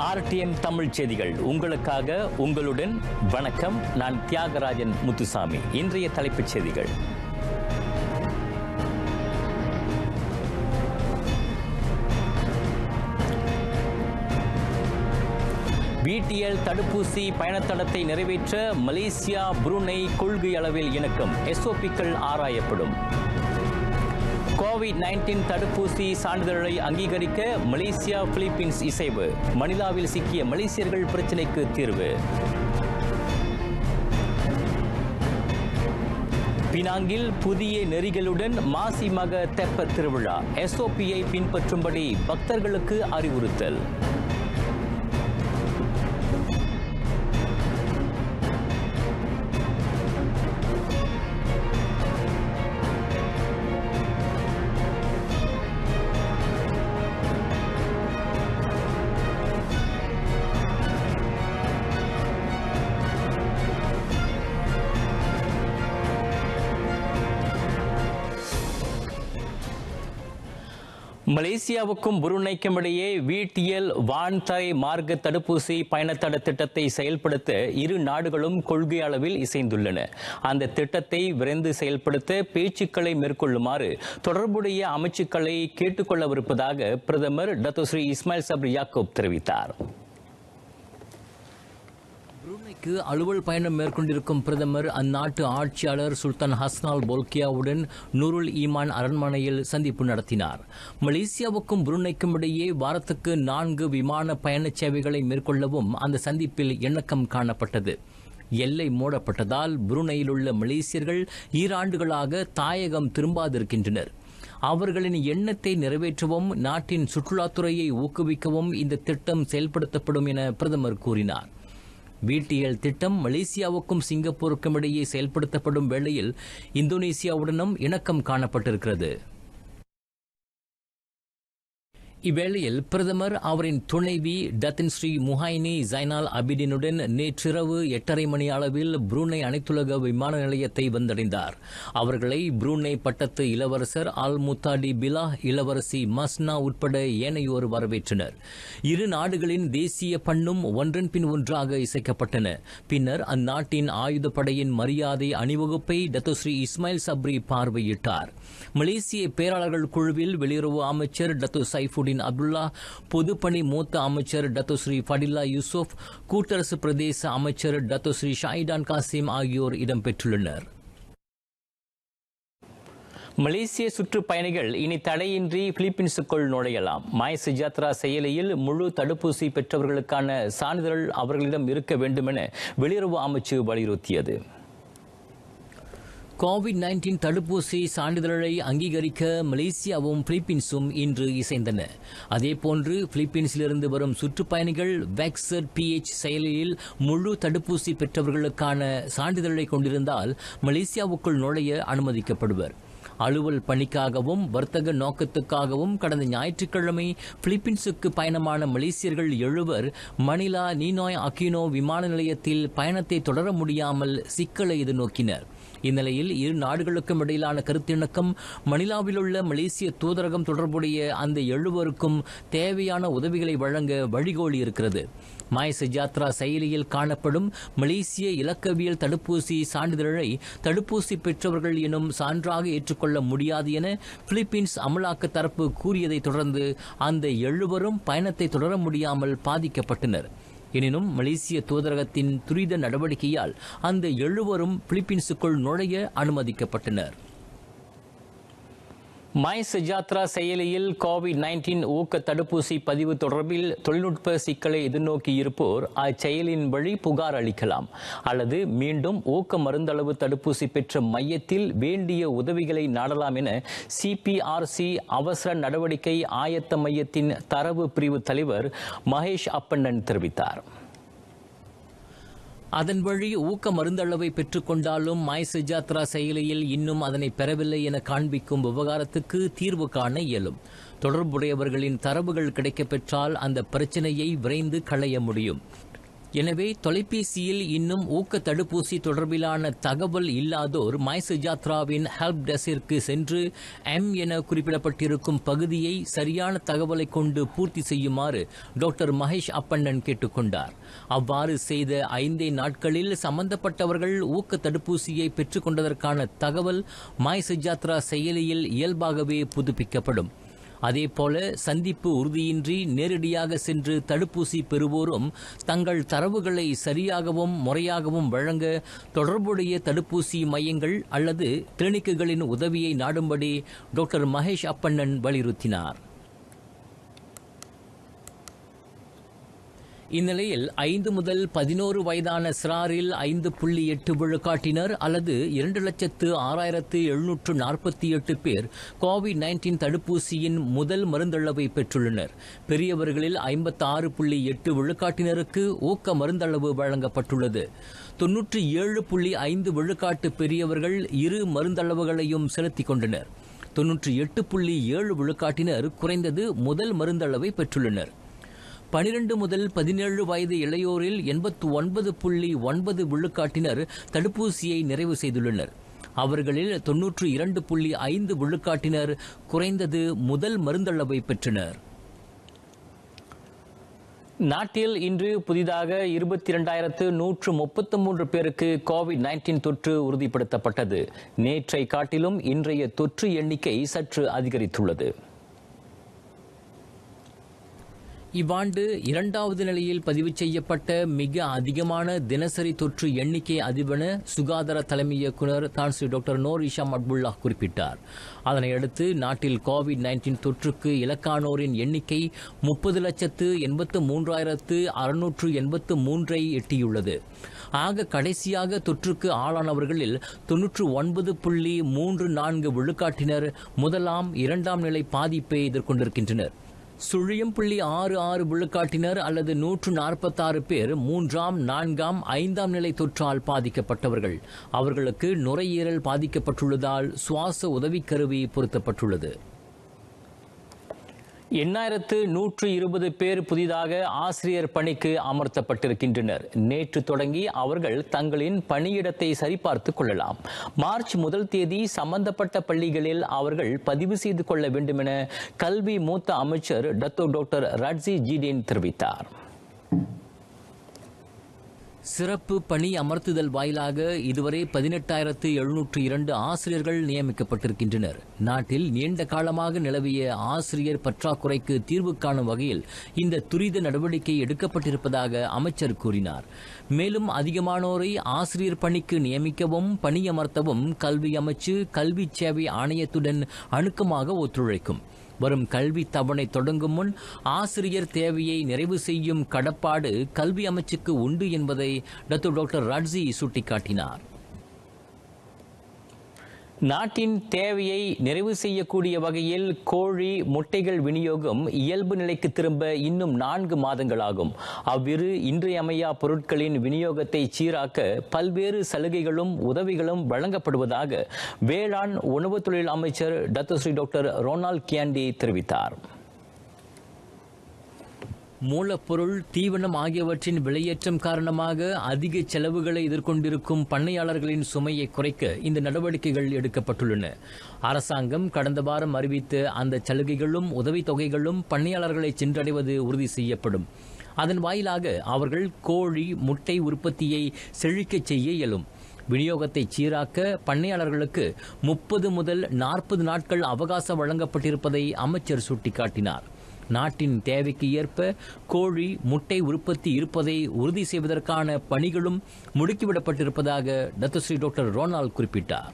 RTN Tamil செய்திகள் உங்களுக்காக உங்களுடன் வணக்கம் நான் தியாகராஜன் முத்துசாமி இன்றைய தலைப்புச் செய்திகள் பிடிஎல் தடுப்பூசி பயணத்தடத்தை நிறைவேற்ற மலேசியா புருனை கொள்கை அளவில் இணக்கம் எஸ்ஓபிக்கள் ஆராயப்படும் கோவிட் நைன்டீன் தடுப்பூசி சான்றிதழை அங்கீகரிக்க மலேசியா பிலிப்பீன்ஸ் இசைவு மணிலாவில் சிக்கிய மலேசியர்கள் பிரச்சினைக்கு தீர்வு பினாங்கில் புதிய நெறிகளுடன் மாசி மக தெப்ப திருவிழா எஸ்ஓபியை பின்பற்றும்படி பக்தர்களுக்கு அறிவுறுத்தல் மலேசியாவுக்கும் புருனைக்கும் இடையே வீட்டியல் வான்தரை மார்க்க தடுப்பூசி பயணத்தட திட்டத்தை செயல்படுத்த இரு நாடுகளும் கொள்கை அளவில் இசைந்துள்ளன அந்த திட்டத்தை விரைந்து செயல்படுத்த பேச்சுக்களை மேற்கொள்ளுமாறு தொடர்புடைய அமைச்சுக்களை கேட்டுக்கொள்ளவிருப்பதாக பிரதமர் டத்தோஸ்ரீ இஸ்மாயில் சப்ரி யாக்கூப் தெரிவித்தார் புருனைக்கு அலுவல் பயணம் மேற்கொண்டிருக்கும் பிரதமர் அந்நாட்டு ஆட்சியாளர் சுல்தான் ஹஸ்னால் போல்கியாவுடன் நூருல் ஈமான் அரண்மனையில் சந்திப்பு நடத்தினார் மலேசியாவுக்கும் புருனைக்கும் இடையே வாரத்துக்கு நான்கு விமான பயணச் சேவைகளை மேற்கொள்ளவும் அந்த சந்திப்பில் இணக்கம் காணப்பட்டது எல்லை மூடப்பட்டதால் புருனையில் உள்ள மலேசியர்கள் ஈராண்டுகளாக தாயகம் திரும்பாதிருக்கின்றனர் அவர்களின் எண்ணத்தை நிறைவேற்றவும் நாட்டின் சுற்றுலாத்துறையை ஊக்குவிக்கவும் இந்த திட்டம் செயல்படுத்தப்படும் என பிரதமர் கூறினார் வீட்டியல் திட்டம் மலேசியாவுக்கும் சிங்கப்பூருக்கும் இடையே செயல்படுத்தப்படும் வேளையில் இந்தோனேசியாவுடனும் இணக்கம் காணப்பட்டிருக்கிறது இவ்வேளையில் பிரதமர் அவரின் துணைவி டத்தின் ஸ்ரீ முஹைனி ஜைனால் அபிடினுடன் நேற்றிரவு எட்டரை மணி அளவில் புரூனை அனைத்துலக விமான நிலையத்தை வந்தடைந்தார் அவர்களை புரூனை பட்டத்து இளவரசர் அல் முத்தாடி பிலா இளவரசி மஸ்னா உட்பட ஏனையோர் வரவேற்றனர் இரு நாடுகளின் தேசிய பண்ணும் ஒன்றன் பின் ஒன்றாக இசைக்கப்பட்டன பின்னர் அந்நாட்டின் ஆயுதப்படையின் மரியாதை அணிவகுப்பை டத்தோஸ்ரீ இஸ்மாயில் சப்ரி பார்வையிட்டார் மலேசிய பேராளர்கள் குழுவில் வெளியுறவு அமைச்சர் டத்து சைஃபுடின் அப்துல்லா பொதுப்பணி மூத்த அமைச்சர் டத்தோஸ்ரீ ஃபடில்லா யூசுப் கூட்டரசு பிரதேச அமைச்சர் டத்தோஸ்ரீ ஷாயிடான் காசிம் ஆகியோர் இடம்பெற்றுள்ளனர் மலேசிய சுற்றுப்பயணிகள் இனி தடையின்றி பிலிப்பீன்ஸுக்குள் நுழையலாம் மாய் சுஜாத்ரா செயலியில் முழு தடுப்பூசி பெற்றவர்களுக்கான சான்றிதழ் அவர்களிடம் இருக்க வேண்டும் என வெளியுறவு அமைச்சு வலியுறுத்தியது கோவிட் நைன்டீன் தடுப்பூசி சான்றிதழை அங்கீகரிக்க மலேசியாவும் பிலிப்பீன்ஸும் இன்று இசைந்தன அதேபோன்று பிலிப்பீன்ஸிலிருந்து வரும் சுற்றுப்பயணிகள் வேக்சர் பிஎச் செயலியில் முழு தடுப்பூசி பெற்றவர்களுக்கான சான்றிதழை கொண்டிருந்தால் மலேசியாவுக்குள் நுழைய அனுமதிக்கப்படுவர் அலுவல் பணிக்காகவும் வர்த்தக நோக்கத்துக்காகவும் கடந்த ஞாயிற்றுக்கிழமை பிலிப்பீன்ஸுக்கு பயணமான மலேசியர்கள் எழுவர் மணிலா நீனாய் அகினோ விமான நிலையத்தில் பயணத்தை தொடர முடியாமல் சிக்கலை எதிர்நோக்கினர் இந்நிலையில் இரு நாடுகளுக்கும் இடையிலான கருத்திணக்கம் மணிலாவில் உள்ள மலேசிய தூதரகம் தொடர்புடைய அந்த எழுவருக்கும் தேவையான உதவிகளை வழங்க வழிகோலி இருக்கிறது மாய் சஜாத்ரா செயலியில் காணப்படும் மலேசிய இலக்கவியல் தடுப்பூசி சான்றிதழை தடுப்பூசி பெற்றவர்கள் எனும் சான்றாக ஏற்றுக்கொள்ள முடியாது என பிலிப்பீன்ஸ் அமலாக்க தரப்பு கூறியதை தொடர்ந்து அந்த எழுவரும் பயணத்தை தொடர முடியாமல் பாதிக்கப்பட்டனர் எனினும் மலேசிய தூதரகத்தின் துரித நடவடிக்கையால் அந்த எழுவரும் பிலிப்பீன்ஸுக்குள் நுழைய அனுமதிக்கப்பட்டனர் மை சஜாத்ரா செயலியில் கோவிட் நைன்டீன் ஊக்க தடுப்பூசி பதிவு தொடர்பில் தொழில்நுட்ப சிக்கலை எதிர்நோக்கி இருப்போர் அச்செயலின் வழி புகார் அளிக்கலாம் அல்லது மீண்டும் ஊக்க மருந்தளவு தடுப்பூசி பெற்ற மையத்தில் வேண்டிய உதவிகளை நாடலாம் என சிபிஆர்சி அவசர நடவடிக்கை ஆயத்த மையத்தின் தரவு பிரிவு தலைவர் மகேஷ் அப்பண்ணன் தெரிவித்தார் அதன் வழி ஊக்க மருந்தளவை பெற்றுக்கொண்டாலும் மாய் சுஜாத்ரா செயலியில் இன்னும் அதனை பெறவில்லை என காண்பிக்கும் விவகாரத்துக்கு தீர்வு காண இயலும் தொடர்புடையவர்களின் தரவுகள் கிடைக்கப்பெற்றால் அந்த பிரச்சனையை விரைந்து களைய முடியும் எனவே தொலைபேசியில் இன்னும் ஊக்க தடுப்பூசி தொடர்பிலான தகவல் இல்லாதோர் மைசு ஜாத்ராவின் ஹெல்ப் டெஸ்கிற்கு சென்று எம் என குறிப்பிடப்பட்டிருக்கும் பகுதியை சரியான தகவலை கொண்டு பூர்த்தி செய்யுமாறு டாக்டர் மகேஷ் அப்பண்ணன் கேட்டுக்கொண்டார் அவ்வாறு செய்த ஐந்தே நாட்களில் சம்பந்தப்பட்டவர்கள் ஊக்க தடுப்பூசியை பெற்றுக்கொண்டதற்கான தகவல் மைசு ஜாத்ரா செயலியில் இயல்பாகவே புதுப்பிக்கப்படும் அதேபோல சந்திப்பு உறுதியின்றி நேரடியாக சென்று தடுப்பூசி பெறுவோரும் தங்கள் தரவுகளை சரியாகவும் முறையாகவும் வழங்க தொடர்புடைய தடுப்பூசி மையங்கள் அல்லது கிளினிக்குகளின் உதவியை நாடும்படி டாக்டர் மகேஷ் அப்பண்ணன் வலியுறுத்தினார் இந்நிலையில் ஐந்து முதல் பதினோரு வயதான சிறாரில் ஐந்து புள்ளி எட்டு விழுக்காட்டினர் அல்லது இரண்டு லட்சத்து ஆறாயிரத்து எழுநூற்று நாற்பத்தி எட்டு பேர் கோவிட் நைன்டீன் தடுப்பூசியின் முதல் மருந்தளவை பெற்றுள்ளனர் பெரியவர்களில் ஐம்பத்தாறு புள்ளி எட்டு விழுக்காட்டினருக்கு ஊக்க மருந்தளவு வழங்கப்பட்டுள்ளது தொன்னூற்றி ஏழு புள்ளி ஐந்து விழுக்காட்டு பெரியவர்கள் இரு மருந்தளவுகளையும் செலுத்திக் கொண்டனர் தொன்னூற்றி எட்டு புள்ளி ஏழு விழுக்காட்டினர் குறைந்தது முதல் மருந்தளவை பெற்றுள்ளனர் பனிரெண்டு முதல் பதினேழு வயது இளையோரில் எண்பத்து ஒன்பது புள்ளி ஒன்பது விழுக்காட்டினர் தடுப்பூசியை நிறைவு செய்துள்ளனர் அவர்களில் தொன்னூற்று இரண்டு புள்ளி ஐந்து விழுக்காட்டினர் குறைந்தது முதல் மருந்தளவை பெற்றனர் நாட்டில் இன்று புதிதாக இருபத்தி இரண்டாயிரத்து நூற்று முப்பத்து மூன்று பேருக்கு கோவிட் நைன்டீன் தொற்று உறுதிப்படுத்தப்பட்டது நேற்றை காட்டிலும் இன்றைய தொற்று எண்ணிக்கை சற்று அதிகரித்துள்ளது இவ்வாண்டு இரண்டாவது நிலையில் பதிவு செய்யப்பட்ட மிக அதிகமான தினசரி தொற்று எண்ணிக்கை அதிபென சுகாதார தலைமை இயக்குநர் Tan Sri doctor Noor Hisham Abdullah குறிப்பிட்டார் அதனையடுத்து நாட்டில் கோவிட் நைன்டீன் தொற்றுக்கு இலக்கானோரின் எண்ணிக்கை முப்பது லட்சத்து எண்பத்து மூன்றாயிரத்து அறுநூற்று எண்பத்து மூன்றை எட்டியுள்ளது ஆக கடைசியாக தொற்றுக்கு ஆளானவர்களில் தொன்னூற்று ஒன்பது புள்ளி மூன்று நான்கு விழுக்காட்டினர் முதலாம் இரண்டாம் நிலை பாதிப்பை எதிர்கொண்டிருக்கின்றனர் சுழியம் புள்ளி ஆறு ஆறு விழுக்காட்டினர் அல்லது நூற்று நாற்பத்தாறு பேர் மூன்றாம் நான்காம் ஐந்தாம் நிலை தொற்றால் பாதிக்கப்பட்டவர்கள் அவர்களுக்கு நுரையீரல் பாதிக்கப்பட்டுள்ளதால் சுவாச உதவிக்கருவி பொருத்தப்பட்டுள்ளது எண்ணாயிரத்து நூற்று இருபது பேர் புதிதாக ஆசிரியர் பணிக்கு அமர்த்தப்பட்டிருக்கின்றனர் நேற்று தொடங்கி அவர்கள் தங்களின் பணியிடத்தை சரிபார்த்துக் கொள்ளலாம் மார்ச் முதல் தேதி சம்பந்தப்பட்ட பள்ளிகளில் அவர்கள் பதிவு செய்து கொள்ள வேண்டும் என கல்வி மூத்த அமைச்சர் டத்தோ டாக்டர் ரட்சி ஜீடின் தெரிவித்தார் சிறப்பு பணி அமர்த்துதல் வாயிலாக இதுவரை பதினெட்டாயிரத்து எழுநூற்று இரண்டு ஆசிரியர்கள் நியமிக்கப்பட்டிருக்கின்றனர் நாட்டில் நீண்ட காலமாக நிலவிய ஆசிரியர் பற்றாக்குறைக்கு தீர்வு காணும் வகையில் இந்த துரித நடவடிக்கை எடுக்கப்பட்டிருப்பதாக அமைச்சர் கூறினார் மேலும் அதிகமானோரை ஆசிரியர் பணிக்கு நியமிக்கவும் பணியமர்த்தவும் கல்வி அமைச்சு கல்வி சேவை ஆணையத்துடன் அணுக்கமாக ஒத்துழைக்கும் வரும் கல்வி தவணை தொடங்கும் முன் ஆசிரியர் தேவையை நிறைவு செய்யும் கடப்பாடு கல்வி அமைச்சுக்கு உண்டு என்பதை டாக்டர் ராட்ஸி சுட்டிக்காட்டினார் நாட்டின் தேவையை நிறைவு செய்யக்கூடிய வகையில் கோழி முட்டைகள் விநியோகம் இயல்பு நிலைக்கு திரும்ப இன்னும் நான்கு மாதங்களாகும் அவ்விரு இன்றியமையா பொருட்களின் விநியோகத்தை சீராக்க பல்வேறு சலுகைகளும் உதவிகளும் வழங்கப்படுவதாக வேளாண் உணவு தொழில் அமைச்சர் டத்தஸ்ரீ டாக்டர் ரோனால்ட் கியாண்டி தெரிவித்தார் மூலப்பொருள் தீவனம் ஆகியவற்றின் விலையேற்றம் காரணமாக அதிக செலவுகளை எதிர்கொண்டிருக்கும் பண்ணையாளர்களின் சுமையை குறைக்க இந்த நடவடிக்கைகள் எடுக்கப்பட்டுள்ளன அரசாங்கம் கடந்த வாரம் அறிவித்த அந்த சலுகைகளும் உதவித்தொகைகளும் பண்ணையாளர்களை சென்றடைவது உறுதி செய்யப்படும் அதன் வாயிலாக அவர்கள் கோழி முட்டை உற்பத்தியை செழிக்கச் செய்ய இயலும் விநியோகத்தை சீராக்க பண்ணையாளர்களுக்கு முப்பது முதல் நாற்பது நாட்கள் அவகாசம் வழங்கப்பட்டிருப்பதை அமைச்சர் சுட்டிக்காட்டினார் நாட்டின் தேவைக்கு ஏற்ப கோழி முட்டை உற்பத்தி இருப்பதை உறுதி செய்வதற்கான பணிகளும் முடுக்கிவிடப்பட்டிருப்பதாக டத்தஸ்ரீ டாக்டர் ரோனால்ட் குறிப்பிட்டார்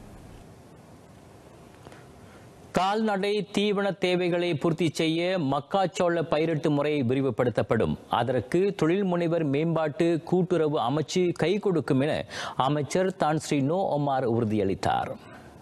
கால்நடை தீவன தேவைகளை பூர்த்தி செய்ய மக்காச்சோள பயிரிட்டு முறை விரிவுபடுத்தப்படும் அதற்கு தொழில் முனைவர் மேம்பாட்டு கூட்டுறவு அமைச்சு கை கொடுக்கும் என அமைச்சர் தான் ஸ்ரீ நோ ஒமார் உறுதியளித்தார்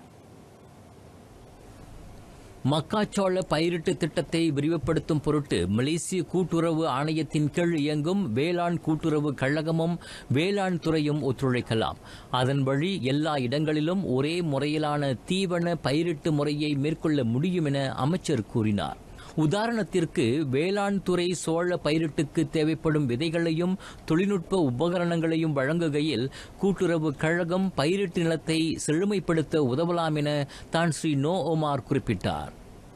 மக்காச்சோள பயிரிட்டு திட்டத்தை விரிவுபடுத்தும் பொருட்டு மலேசிய கூட்டுறவு ஆணையத்தின் கீழ் இயங்கும் வேளாண் கூட்டுறவு கழகமும் வேளாண் துறையும் ஒத்துழைக்கலாம் அதன் வழி எல்லா இடங்களிலும் ஒரே முறையிலான தீவன பயிரிட்டு முறையை மேற்கொள்ள முடியும் என அமைச்சர் கூறினார் உதாரணத்திற்கு வேளாண் துறை சோழ பயிரிட்டுக்கு தேவைப்படும் விதைகளையும் தொழில்நுட்ப உபகரணங்களையும் வழங்குகையில் கூட்டுறவு கழகம் பயிரிட்டு நிலத்தை செழுமைப்படுத்த உதவலாம் என தான் ஸ்ரீ நோ ஒமார் குறிப்பிட்டார்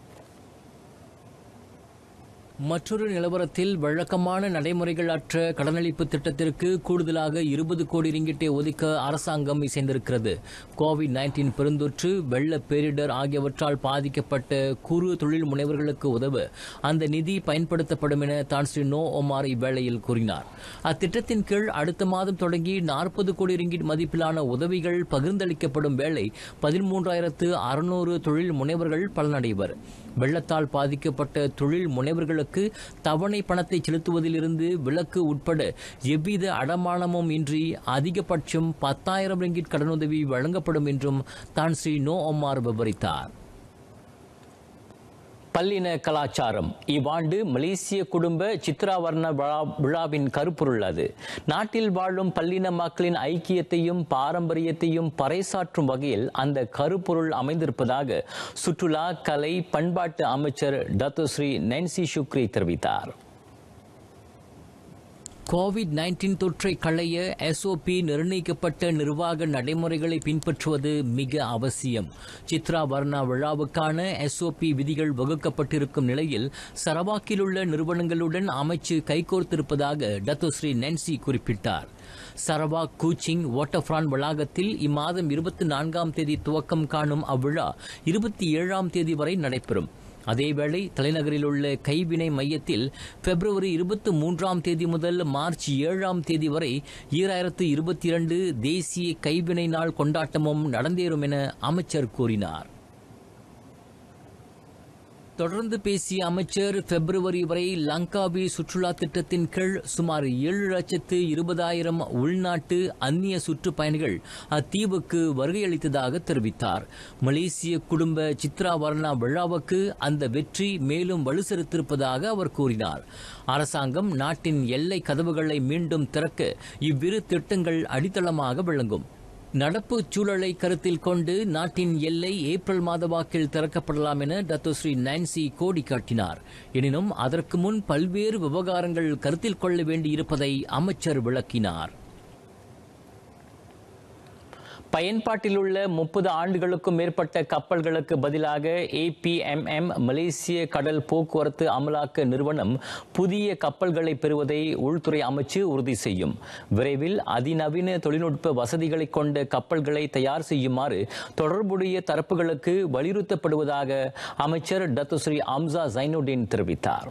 மற்றொரு நிலவரத்தில் வழக்கமான நடைமுறைகள் அற்ற கடனளிப்பு திட்டத்திற்கு கூடுதலாக இருபது கோடி ரிங்கிட்டை ஒதுக்க அரசாங்கம் இசைந்திருக்கிறது கோவிட் நைன்டீன் பெருந்தொற்று வெள்ள பேரிடர் ஆகியவற்றால் பாதிக்கப்பட்ட குறு தொழில் முனைவர்களுக்கு உதவ அந்த நிதி பயன்படுத்தப்படும் என தான் ஸ்ரீ நோ ஒமார் இவ்வேளையில் கூறினார் அத்திட்டத்தின் கீழ் அடுத்த மாதம் தொடங்கி நாற்பது கோடி ரிங்கிட் மதிப்பிலான உதவிகள் பகிர்ந்தளிக்கப்படும் வேளை பதிமூன்றாயிரத்து அறுநூறு தொழில் முனைவர்கள் பலனடைவர் வெள்ளத்தால் பாதிக்கப்பட்ட தொழில் முனைவர்களுக்கு தவணை பணத்தை செலுத்துவதிலிருந்து விலக்கு உட்பட எவ்வித அடமானமும் இன்றி அதிகபட்சம் பத்தாயிரம் ரிங்கிட் கடனுதவி வழங்கப்படும் என்றும் தான் ஸ்ரீ நோ ஒமார் விவரித்தார் பல்லின கலாச்சாரம் இவ்வாண்டு மலேசிய குடும்ப சித்ராவர்ண விழா விழாவின் கருப்பொருள் அது நாட்டில் வாழும் பல்லின மக்களின் ஐக்கியத்தையும் பாரம்பரியத்தையும் பறைசாற்றும் வகையில் அந்த கருப்பொருள் அமைந்திருப்பதாக சுற்றுலா கலை பண்பாட்டு அமைச்சர் டத்துஸ்ரீ நென்சி சுக்ரி தெரிவித்தார் கோவிட் நைன்டீன் தொற்றை களைய எஸ்ஓபி நிர்ணயிக்கப்பட்ட நிர்வாக நடைமுறைகளை பின்பற்றுவது மிக அவசியம் சித்ரா வர்ணா விழாவுக்கான எஸ்ஓபி விதிகள் வகுக்கப்பட்டிருக்கும் நிலையில் சரவாக்கில் உள்ள நிறுவனங்களுடன் அமைச்சு கைகோர்த்திருப்பதாக டத்தோஸ்ரீ நென்சி குறிப்பிட்டார் சரவாக் கூச்சிங் வாட்டர்ஃப்ரான் வளாகத்தில் இம்மாதம் இருபத்தி நான்காம் தேதி துவக்கம் காணும் அவ்விழா இருபத்தி ஏழாம் தேதி வரை நடைபெறும் அதேவேளை தலைநகரில் உள்ள கைவினை மையத்தில் பிப்ரவரி இருபத்தி மூன்றாம் தேதி முதல் மார்ச் ஏழாம் தேதி வரை ஈராயிரத்து இருபத்தி இரண்டு தேசிய கைவினை நாள் கொண்டாட்டமும் நடந்தேறும் என அமைச்சர் கூறினார் தொடர்ந்து பேசிய அமைச்சர் பிப்ரவரி வரை லங்காவி சுற்றுலா திட்டத்தின் கீழ் சுமார் ஏழு லட்சத்து இருபதாயிரம் உள்நாட்டு அந்நிய சுற்றுப்பயணிகள் அத்தீவுக்கு வருகையளித்ததாக தெரிவித்தார் மலேசிய குடும்ப சித்ரா வர்ணா விழாவுக்கு அந்த வெற்றி மேலும் வலுசெலுத்திருப்பதாக அவர் கூறினார் அரசாங்கம் நாட்டின் எல்லை கதவுகளை மீண்டும் திறக்க இவ்விரு திட்டங்கள் அடித்தளமாக விளங்கும் நடப்பு சூழலை கருத்தில் கொண்டு நாட்டின் எல்லை ஏப்ரல் மாத வாக்கில் திறக்கப்படலாம் என டத்தோஸ்ரீ நான்சி கோடி காட்டினார் எனினும் அதற்கு முன் பல்வேறு விவகாரங்கள் கருத்தில் கொள்ள வேண்டியிருப்பதை அமைச்சர் விளக்கினார் பயன்பாட்டில் உள்ள முப்பது ஆண்டுகளுக்கும் மேற்பட்ட கப்பல்களுக்கு பதிலாக ஏபிஎம்எம் மலேசிய கடல் போக்குவரத்து அமலாக்க நிறுவனம் புதிய கப்பல்களை பெறுவதை உள்துறை அமைச்சு உறுதி செய்யும் விரைவில் அதிநவீன தொழில்நுட்ப வசதிகளை கொண்ட கப்பல்களை தயார் செய்யுமாறு தொடர்புடைய தரப்புகளுக்கு வலியுறுத்தப்படுவதாக அமைச்சர் டத்துஸ்ரீ அம்சா ஜைனுடீன் தெரிவித்தார்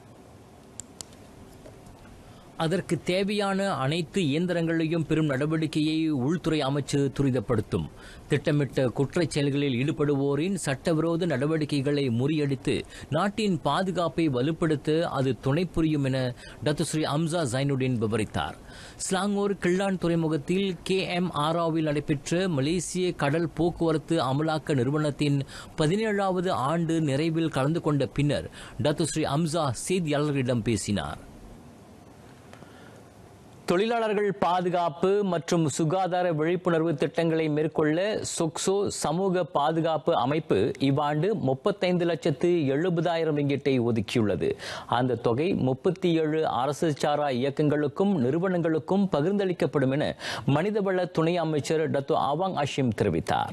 அதற்கு தேவையான அனைத்து இயந்திரங்களையும் பெறும் நடவடிக்கையை உள்துறை அமைச்சு துரிதப்படுத்தும் திட்டமிட்ட குற்றச் செயல்களில் ஈடுபடுவோரின் சட்டவிரோத நடவடிக்கைகளை முறியடித்து நாட்டின் பாதுகாப்பை வலுப்படுத்த அது துணை புரியும் என டத்துஸ்ரீ அம்சா ஜைனுடீன் விவரித்தார் ஸ்லாங்கூர் கிள்ளான் துறைமுகத்தில் கே எம் ஆராவில் நடைபெற்ற மலேசிய கடல் போக்குவரத்து அமலாக்க நிறுவனத்தின் பதினேழாவது ஆண்டு நிறைவில் கலந்து கொண்ட பின்னர் டத்துஸ்ரீ அம்சா செய்தியாளர்களிடம் பேசினார் தொழிலாளர்கள் பாதுகாப்பு மற்றும் சுகாதார விழிப்புணர்வு திட்டங்களை மேற்கொள்ள சொக்சோ சமூக பாதுகாப்பு அமைப்பு இவ்வாண்டு முப்பத்தைந்து லட்சத்து எழுபதாயிரம் ரிங்கிட்டை ஒதுக்கியுள்ளது அந்த தொகை முப்பத்தி ஏழு அரசு சாரா இயக்கங்களுக்கும் நிறுவனங்களுக்கும் பகிர்ந்தளிக்கப்படும் என மனிதவள துணை அமைச்சர் டத்து ஆவாங் அஷிம் தெரிவித்தார்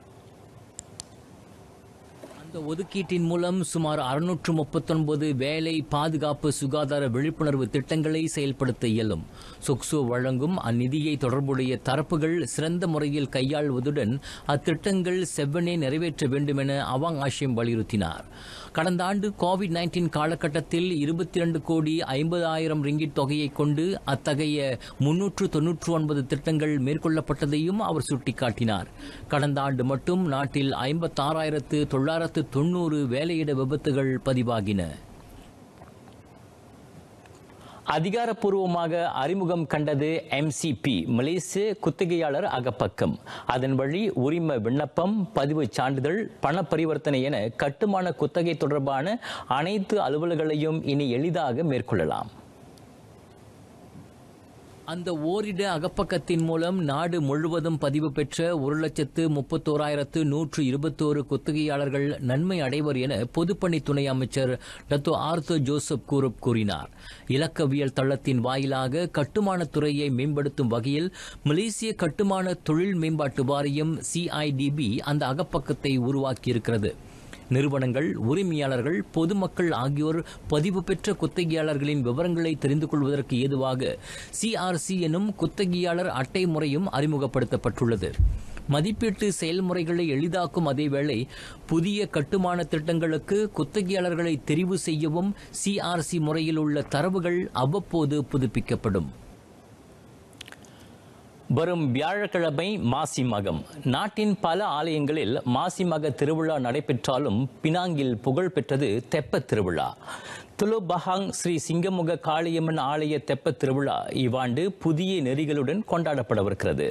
அந்த ஒதுக்கீட்டின் மூலம் சுமார் அறுநூற்று முப்பத்தொன்பது வேலை பாதுகாப்பு சுகாதார விழிப்புணர்வு திட்டங்களை செயல்படுத்த இயலும் சொக்சோ வழங்கும் அந்நிதியை தொடர்புடைய தரப்புகள் சிறந்த முறையில் கையாள்வதுடன் அத்திட்டங்கள் செவ்வனே நிறைவேற்ற வேண்டும் என அவாங் ஆஷிம் வலியுறுத்தினார் கடந்த ஆண்டு கோவிட் நைன்டீன் காலகட்டத்தில் இருபத்தி இரண்டு கோடி ஐம்பதாயிரம் ரிங்கிட் தொகையை கொண்டு அத்தகைய முன்னூற்று தொன்னூற்று ஒன்பது திட்டங்கள் மேற்கொள்ளப்பட்டதையும் அவர் சுட்டிக்காட்டினார் கடந்த ஆண்டு மட்டும் நாட்டில் ஐம்பத்தாறாயிரத்து தொள்ளாயிரத்து தொண்ணூறு வேலையிட விபத்துகள் பதிவாகின அதிகாரப்பூர்வமாக அறிமுகம் கண்டது எம்சிபி மலேசிய குத்தகையாளர் அகப்பக்கம் அதன் வழி உரிம விண்ணப்பம் பதிவு சான்றிதழ் பண பரிவர்த்தனை என கட்டுமான குத்தகை தொடர்பான அனைத்து அலுவல்களையும் இனி எளிதாக மேற்கொள்ளலாம் அந்த ஓரிட அகப்பக்கத்தின் மூலம் நாடு முழுவதும் பதிவு பெற்ற ஒரு லட்சத்து முப்பத்தோராயிரத்து நூற்று இருபத்தோரு குத்தகையாளர்கள் நன்மை அடைவர் என பொதுப்பணி துணை அமைச்சர் டத்தோ ஆர்த்தோ ஜோசப் கூறுப் கூறினார் இலக்கவியல் தளத்தின் வாயிலாக கட்டுமானத் துறையை மேம்படுத்தும் வகையில் மலேசிய கட்டுமான தொழில் மேம்பாட்டு வாரியம் சிஐடிபி அந்த அகப்பக்கத்தை உருவாக்கியிருக்கிறது நிறுவனங்கள் உரிமையாளர்கள் பொதுமக்கள் ஆகியோர் பதிவு பெற்ற குத்தகையாளர்களின் விவரங்களை தெரிந்து கொள்வதற்கு ஏதுவாக சிஆர்சி எனும் குத்தகையாளர் அட்டை முறையும் அறிமுகப்படுத்தப்பட்டுள்ளது மதிப்பீட்டு செயல்முறைகளை எளிதாக்கும் அதேவேளை புதிய கட்டுமான திட்டங்களுக்கு குத்தகையாளர்களை தெரிவு செய்யவும் சிஆர்சி முறையில் உள்ள தரவுகள் அவ்வப்போது புதுப்பிக்கப்படும் வரும் வியாழக்கிழமை மாசி மகம் நாட்டின் பல ஆலயங்களில் மாசி மக திருவிழா நடைபெற்றாலும் பினாங்கில் புகழ் பெற்றது தெப்ப திருவிழா துலுபஹாங் ஸ்ரீ சிங்கமுக காளியம்மன் ஆலய தெப்ப திருவிழா இவ்வாண்டு புதிய நெறிகளுடன் கொண்டாடப்படவிருக்கிறது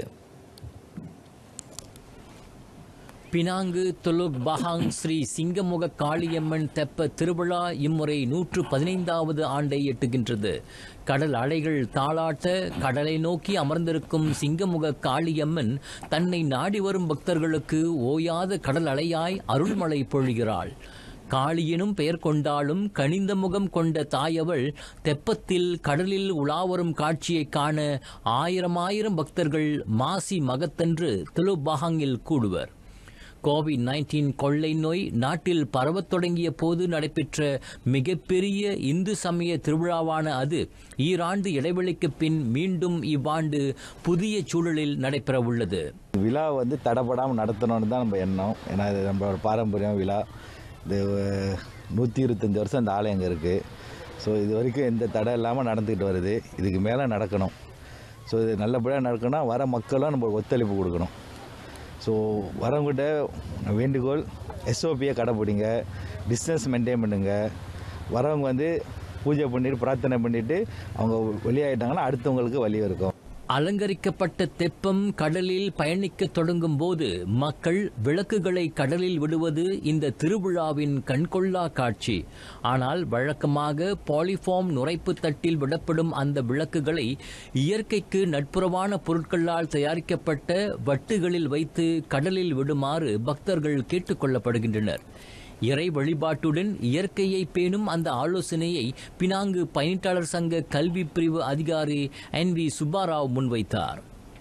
Penang Teluk Bahang Sri Singamuga Kaliamman தெப்ப திருவிழா இம்முறை நூற்று பதினைந்தாவது ஆண்டை எட்டுகின்றது கடல் அலைகள் தாளாட்ட கடலை நோக்கி அமர்ந்திருக்கும் சிங்கமுக காளியம்மன் தன்னை நாடி வரும் பக்தர்களுக்கு ஓயாத கடல் அலையாய் அருள்மழை பொழிகிறாள் காளியெனும் பெயர் கொண்டாலும் கனிந்த முகம் கொண்ட தாயவள் தெப்பத்தில் கடலில் உலாவரும் காட்சியைக் காண ஆயிரம் ஆயிரம் பக்தர்கள் மாசி மகத்தன்று திலுபாகாங்கில் கூடுவர் கோவிட் நைன்டீன் கொள்ளை நோய் நாட்டில் பரவத் தொடங்கிய போது நடைபெற்ற மிகப்பெரிய இந்து சமய திருவிழாவான அது ஈராண்டு இடைவெளிக்கு பின் மீண்டும் இவ்வாண்டு புதிய சூழலில் நடைபெறவுள்ளது விழா வந்து தடைப்படாமல் நடத்தணும்னு தான் நம்ம எண்ணம் ஏன்னா இது நம்மளோட பாரம்பரியம் விழா இது நூற்றி இருபத்தஞ்சி வருஷம் இந்த ஆலயம் இங்கே இருக்குது ஸோ இது வரைக்கும் எந்த தடை இல்லாமல் நடந்துக்கிட்டு வருது இதுக்கு மேலே நடக்கணும் ஸோ இது நல்லபடியாக நடக்கணும்னா வர மக்களும் நம்ம ஒத்துழைப்பு கொடுக்கணும் ஸோ வரவங்கிட்ட வேண்டுகோள் எஸ்ஓபியை கடைப்பிடிங்க டிஸ்டன்ஸ் மெயின்டைன் பண்ணுங்க வரவங்க வந்து பூஜை பண்ணிட்டு பிரார்த்தனை பண்ணிட்டு அவங்க வெளியாயிட்டாங்கன்னா அடுத்தவங்களுக்கு வழி இருக்கும் அலங்கரிக்கப்பட்ட தெப்பம் கடலில் பயணிக்கத் தொடங்கும் போது மக்கள் விளக்குகளை கடலில் விடுவது இந்த திருவிழாவின் கண்கொள்ளா காட்சி ஆனால் வழக்கமாக பாலிஃபார்ம் நுரைப்பு தட்டில் விடப்படும் அந்த விளக்குகளை இயற்கைக்கு நட்புறவான பொருட்களால் தயாரிக்கப்பட்ட வட்டுகளில் வைத்து கடலில் விடுமாறு பக்தர்கள் கேட்டுக்கொள்ளப்படுகின்றனர் இறை வழிபாட்டுடன் இயற்கையை பேணும் அந்த ஆலோசனையை பினாங்கு பயணிட்டாளர் சங்க கல்வி பிரிவு அதிகாரி என் வி சுப்பாராவ் முன்வைத்தார்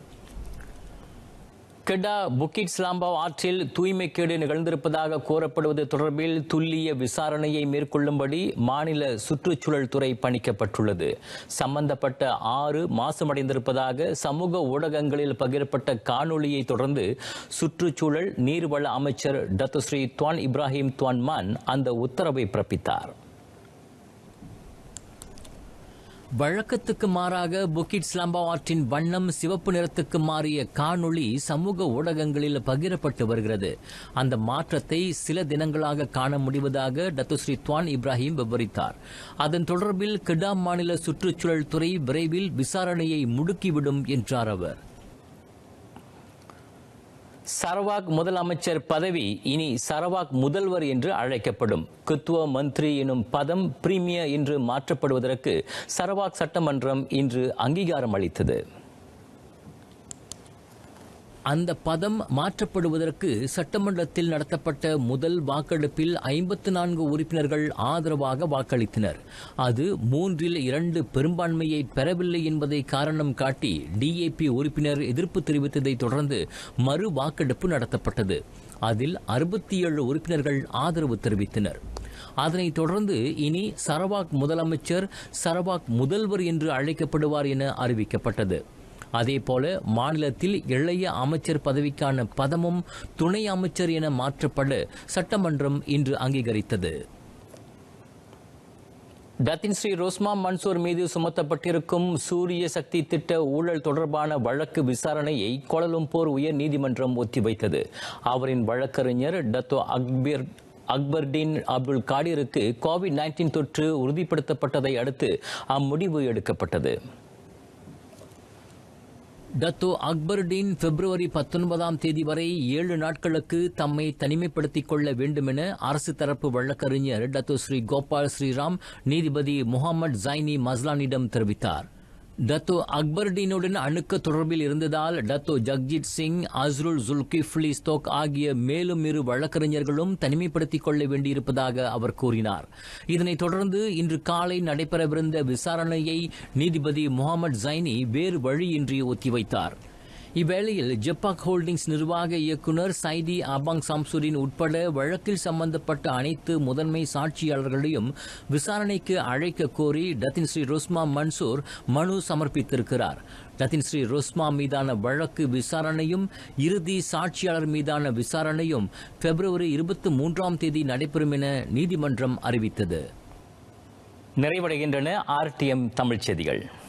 கெடா புக்கிட் ஸ்லாம்பாவ் ஆற்றில் தூய்மைக்கேடு நிகழ்ந்திருப்பதாக கூறப்படுவது தொடர்பில் துல்லிய விசாரணையை மேற்கொள்ளும்படி மாநில சுற்றுச்சூழல் துறை பணிக்கப்பட்டுள்ளது சம்பந்தப்பட்ட ஆறு மாசுமடைந்திருப்பதாக சமூக ஊடகங்களில் பகிரப்பட்ட காணொளியை தொடர்ந்து சுற்றுச்சூழல் நீர்வள அமைச்சர் டத்துஸ்ரீ துவான் இப்ராஹிம் துவான்மான் அந்த உத்தரவை பிறப்பித்தார் வழக்கத்துக்கு மாறாக புக்கிட் ஸ்லாம்பா ஆற்றின் வண்ணம் சிவப்பு நிறத்துக்கு மாறிய காணொளி சமூக ஊடகங்களில் பகிரப்பட்டு வருகிறது அந்த மாற்றத்தை சில தினங்களாக காண முடிவதாக டத்துஸ்ரீ துவான் இப்ராஹிம் விவரித்தார் அதன் தொடர்பில் கிடாம் மாநில சுற்றுச்சூழல் துறை விரைவில் விசாரணையை முடுக்கிவிடும் என்றார் அவர் சரவாக் முதலமைச்சர் பதவி இனி சரவாக் முதல்வர் என்று அழைக்கப்படும் குத்துவ மந்திரி எனும் பதம் பிரீமியர் என்று மாற்றப்படுவதற்கு சரவாக் சட்டமன்றம் இன்று அங்கீகாரம் அளித்தது அந்த பதம் மாற்றப்படுவதற்கு சட்டமன்றத்தில் நடத்தப்பட்ட முதல் வாக்கெடுப்பில் ஐம்பத்து நான்கு உறுப்பினர்கள் ஆதரவாக வாக்களித்தனர் அது மூன்றில் இரண்டு பெரும்பான்மையை பெறவில்லை என்பதை காரணம் காட்டி டிஏபி உறுப்பினர் எதிர்ப்பு தெரிவித்ததை தொடர்ந்து மறு வாக்கெடுப்பு நடத்தப்பட்டது அதில் அறுபத்தி ஏழு உறுப்பினர்கள் ஆதரவு தெரிவித்தனர் அதனைத் தொடர்ந்து இனி சரவாக் முதலமைச்சர் சரவாக் முதல்வர் என்று அழைக்கப்படுவார் என அறிவிக்கப்பட்டது அதேபோல மாநிலத்தில் இளைய அமைச்சர் பதவிக்கான பதமும் துணை அமைச்சர் என மாற்றப்பட சட்டமன்றம் இன்று அங்கீகரித்தது டத்தின் ஸ்ரீ ரோஸ்மா மன்சூர் மீது சுமத்தப்பட்டிருக்கும் சூரிய சக்தி திட்ட ஊழல் தொடர்பான வழக்கு விசாரணையை கோலலும்பூர் உயர் நீதிமன்றம் ஒத்திவைத்தது அவரின் வழக்கறிஞர் டத்தோ அக்பர் அக்பர்டீன் அப்துல் காடிருக்கு கோவிட் நைன்டீன் தொற்று உறுதிப்படுத்தப்பட்டதை அடுத்து அம்முடிவு எடுக்கப்பட்டது டத்தோ அக்பருடீன் பிப்ரவரி பத்தொன்பதாம் தேதி வரை ஏழு நாட்களுக்கு தம்மை தனிமைப்படுத்திக் கொள்ள வேண்டும் என அரசு தரப்பு வழக்கறிஞர் டத்தோ ஸ்ரீ கோபால் ஸ்ரீராம் நீதிபதி முகமது ஜைனி மஸ்லானிடம் தெரிவித்தார் டத்தோ அக்பர்டீனுடன் அணுக்க தொடர்பில் இருந்ததால் Datuk Jagjit Singh Azrul Zulkifli Stok ஆகிய மேலும் இரு வழக்கறிஞர்களும் தனிமைப்படுத்திக் கொள்ள வேண்டியிருப்பதாக அவர் கூறினார் இதனைத் தொடர்ந்து இன்று காலை நடைபெறவிருந்த விசாரணையை நீதிபதி முகமது ஜைனி வேறு வழியின்றி ஒத்திவைத்தார் இவ்வேளையில் ஜெப்பாக் ஹோல்டிங்ஸ் நிர்வாக இயக்குனர் சைதி அபாங் சம்சுரின் உட்பட வழக்கில் சம்பந்தப்பட்ட அனைத்து முதன்மை சாட்சியாளர்களையும் விசாரணைக்கு அழைக்க கோரி டத்தின் ஸ்ரீ ருஸ்மா மன்சூர் மனு சமர்ப்பித்திருக்கிறார் டத்தின் ஸ்ரீ ருஸ்மா மீதான வழக்கு விசாரணையும் இறுதி சாட்சியாளர் மீதான விசாரணையும் பிப்ரவரி இருபத்தி மூன்றாம் தேதி நடைபெறும் என நீதிமன்றம் அறிவித்தது நிறைவடைகின்றன ஆர்டிஎம் தமிழ்ச் செய்திகள்